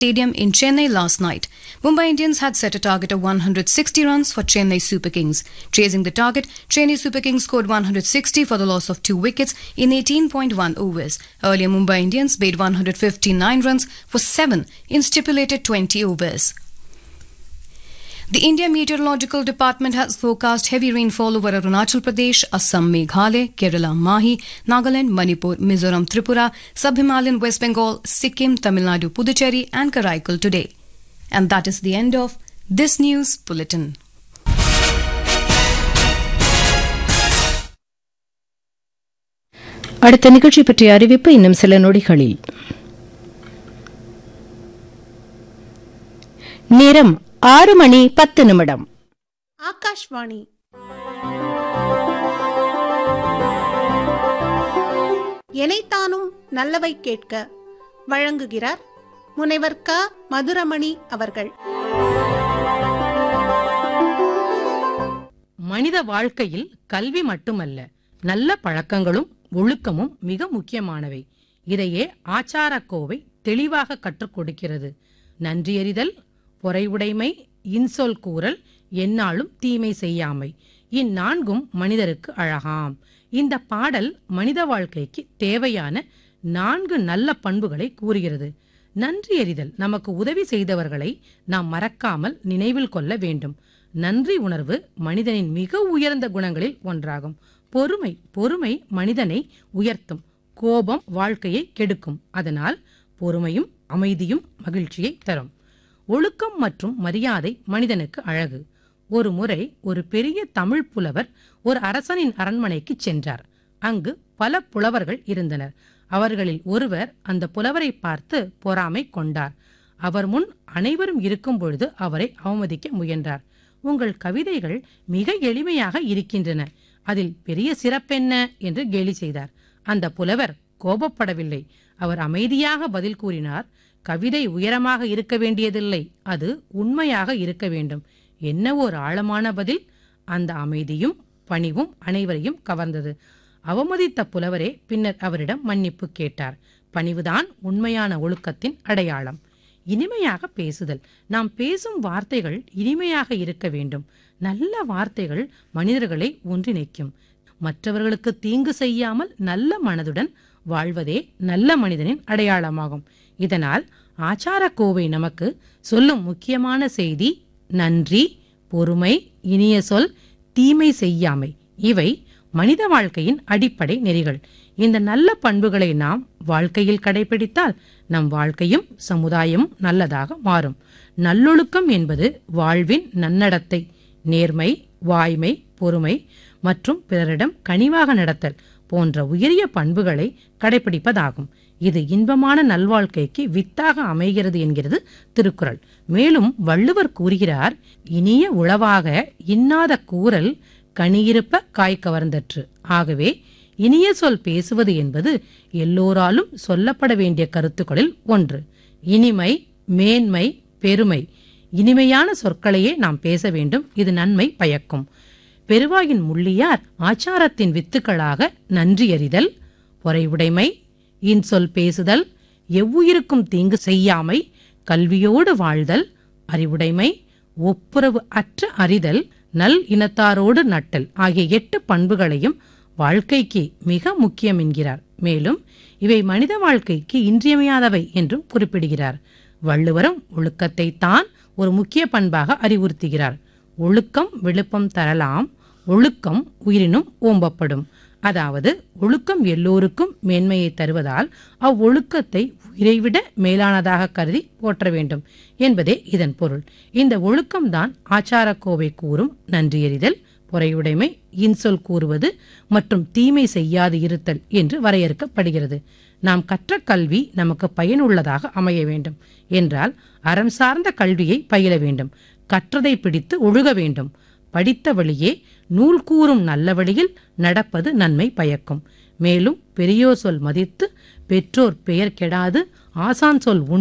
Stadium in Chennai last night. Mumbai Indians had set a target of 160 runs for Chennai Super Kings. Chasing the target, Chennai Super Kings scored 160 for the loss of two wickets in 18.1 overs. Earlier, Mumbai Indians made 159 runs for seven in stipulated 20 overs. The India Meteorological Department has forecast heavy rainfall over Arunachal Pradesh, Assam, Meghalaya, Kerala, Mahi, Nagaland, Manipur, Mizoram, Tripura, Sub-Himalayan West Bengal, Sikkim, Tamil Nadu, Puducherry and Karaikal today. And that is the end of this news bulletin. அடுத்த நிகழ்ச்சி பற்றிய அறிவிப்பு இன்னும் சில நொடிகளில் நேரம் ஆறு மணி பத்து நிமிடம் ஆகாஷ்வாணி எனைத்தானும் நல்லவை கேட்க வழங்குகிறார் முனைவர் க மதுரமணி அவர்கள் மனித வாழ்க்கையில் கல்வி மட்டுமல்ல நல்ல பழக்கங்களும் ஒழுக்கமும் மிக முக்கியமானவை இதையே ஆச்சாரக்கோவை தெளிவாக கற்றுக் கொடுக்கிறது நன்றியறிதல் பொறைவுடைமை இன்சொல் கூறல் எந்நாளும் தீமை செய்யாமை இந்நான்கும் மனிதருக்கு அழகாம் இந்த பாடல் மனித வாழ்க்கைக்கு தேவையான நான்கு நல்ல பண்புகளை கூறுகிறது நன்றியறிதல் நமக்கு உதவி செய்தவர்களை நாம் மறக்காமல் நினைவில் கொள்ள வேண்டும் நன்றி உணர்வு மனிதனின் மிக உயர்ந்த குணங்களில் ஒன்றாகும் பொறுமை பொறுமை மனிதனை உயர்த்தும் கோபம் வாழ்க்கையை கெடுக்கும் அதனால் பொறுமையும் அமைதியும் மகிழ்ச்சியை தரும் ஒழுக்கம் மற்றும் மரியாதை மனிதனுக்கு அழகு ஒரு முறை ஒரு பெரிய தமிழ் புலவர் ஒரு அரசனின் அரண்மனைக்கு சென்றார் அங்கு பல புலவர்கள் இருந்தனர் அவர்களில் ஒருவர் அந்த புலவரை பார்த்து பொறாமை கொண்டார் அவர் முன் அனைவரும் இருக்கும் பொழுது அவரை அவமதிக்க முயன்றார் உங்கள் கவிதைகள் மிக எளிமையாக இருக்கின்றன அதில் பெரிய சிறப்பென்ன என்று கேலி செய்தார் அந்த புலவர் கோபப்படவில்லை அவர் அமைதியாக பதில் கூறினார் கவிதை உயரமாக இருக்க வேண்டியதில்லை அது உண்மையாக இருக்க வேண்டும் என்ன ஒரு ஆழமான பதில் அந்த அமைதியும் பணிவும் அனைவரையும் கவர்ந்தது அவமதித்த புலவரே பின்னர் அவரிடம் மன்னிப்பு கேட்டார் பணிவுதான் உண்மையான ஒழுக்கத்தின் அடையாளம் இனிமையாக பேசுதல் நாம் பேசும் வார்த்தைகள் இனிமையாக இருக்க வேண்டும் நல்ல வார்த்தைகள் மனிதர்களை ஒன்றிணைக்கும் மற்றவர்களுக்கு தீங்கு செய்யாமல் நல்ல மனதுடன் வாழ்வதே நல்ல மனிதனின் அடையாளமாகும் இதனால் ஆச்சார கோவை நமக்கு சொல்லும் முக்கியமான செய்தி நன்றி பொறுமை இனிய சொல் தீமை செய்யாமை இவை மனித வாழ்க்கையின் அடிப்படை நெறிகள் இந்த நல்ல பண்புகளை நாம் வாழ்க்கையில் கடைபிடித்தால் நம் வாழ்க்கையும் சமுதாயமும் நல்லதாக மாறும் நல்லொழுக்கம் என்பது வாழ்வின் நன்னடத்தை நேர்மை வாய்மை பொறுமை மற்றும் பிறரிடம் கனிவாக நடத்தல் போன்ற உயரிய பண்புகளை கடைபிடிப்பதாகும் இது இன்பமான நல்வாழ்க்கைக்கு வித்தாக அமைகிறது என்கிறது திருக்குறள் மேலும் வள்ளுவர் கூறுகிறார் இனிய உளவாக இன்னாத கூறல் கனியிருப்ப காய் கவர்ந்தற்று ஆகவே இனிய சொல் பேசுவது என்பது எல்லோராலும் சொல்லப்பட வேண்டிய கருத்துக்களில் ஒன்று இனிமை மேன்மை பெருமை இனிமையான சொற்களையே நாம் பேச வேண்டும் இது நன்மை பயக்கும் பெருவாயின் முள்ளியார் ஆச்சாரத்தின் வித்துக்களாக நன்றியறிதல் பொறைவுடைமை இன்சொல் பேசுதல் எவ்வுயிருக்கும் தீங்கு செய்யாமை கல்வியோடு வாழ்தல் அறிவுடைமை ஒப்புரவு அற்ற அறிதல் நல் இனத்தாரோடு நட்டல் ஆகிய எட்டு பண்புகளையும் வாழ்க்கைக்கு மிக முக்கியம் என்கிறார் மேலும் இவை மனித வாழ்க்கைக்கு இன்றியமையாதவை என்றும் குறிப்பிடுகிறார் வள்ளுவரும் ஒழுக்கத்தை தான் ஒரு முக்கிய பண்பாக அறிவுறுத்துகிறார் ஒழுக்கம் விழுப்பம் தரலாம் ஒழுக்கம் உயிரினும் ஓம்பப்படும் அதாவது ஒழுக்கம் எல்லோருக்கும் மேன்மையை தருவதால் அவ்வொழுக்கத்தை உயிரைவிட மேலானதாக கருதி போற்ற வேண்டும் என்பதே இதன் பொருள் இந்த ஒழுக்கம்தான் ஆச்சாரக்கோவை கூறும் நன்றியறிதல் பொறையுடைமை இன்சொல் கூறுவது மற்றும் தீமை செய்யாது இருத்தல் என்று வரையறுக்கப்படுகிறது நாம் கற்ற கல்வி நமக்கு பயனுள்ளதாக அமைய வேண்டும் என்றால் அறம் சார்ந்த கல்வியை பயில வேண்டும் கற்றதை பிடித்து ஒழுக வேண்டும் படித்த வழியே நூல் கூறும் நல்ல வழியில் நடப்பது நன்மை பயக்கும் மேலும் பெரியோர் சொல் மதித்து பெற்றோர் பெயர் கெடாது ஆசான் சொல் உண்மை